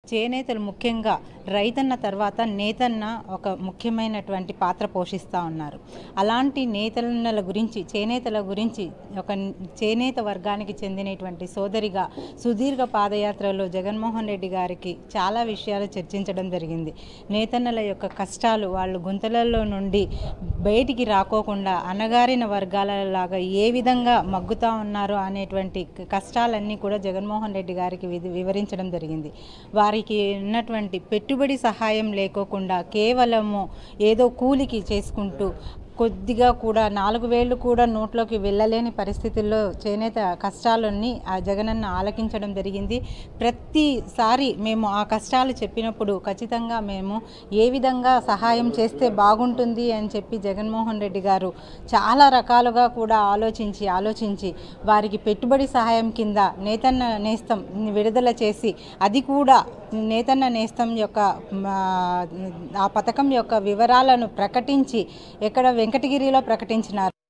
చేనేతలు ముఖ్యంగా రైతన్న తర్వాత నేతన్న ఒక ముఖ్యమైనటువంటి పాత్ర పోషిస్తూ ఉన్నారు అలాంటి నేతన్నల గురించి చేనేతల గురించి ఒక చేనేత వర్గానికి చెందినటువంటి సోదరిగా సుదీర్ఘ పాదయాత్రలో జగన్మోహన్ రెడ్డి గారికి చాలా విషయాలు చర్చించడం జరిగింది నేతన్నల యొక్క కష్టాలు వాళ్ళు గుంతలలో నుండి బయటికి రాకోకుండా అణగారిన వర్గాల లాగా ఏ విధంగా మగ్గుతా ఉన్నారు అనేటువంటి కష్టాలన్నీ కూడా జగన్మోహన్ రెడ్డి గారికి విధి- వివరించడం జరిగింది వారికి ఉన్నటువంటి పెట్టుబడి సహాయం లేకోకుండా కేవలము ఏదో కూలికి చేసుకుంటూ కొద్దిగా కూడా నాలుగు వేళ్ళు కూడా నోట్లోకి వెళ్ళలేని పరిస్థితుల్లో చేనేత కష్టాలన్నీ ఆ జగనన్న ఆలకించడం జరిగింది ప్రతిసారి మేము ఆ కష్టాలు చెప్పినప్పుడు ఖచ్చితంగా మేము ఏ విధంగా సహాయం చేస్తే బాగుంటుంది అని చెప్పి జగన్మోహన్ రెడ్డి గారు చాలా రకాలుగా కూడా ఆలోచించి ఆలోచించి వారికి పెట్టుబడి సహాయం కింద నేతన్న నేస్తం విడుదల చేసి అది కూడా నేతన్న నేస్తం యొక్క మా, ఆ పథకం యొక్క వివరాలను ప్రకటించి ఎక్కడ వెంకటగిరిలో ప్రకటించినారు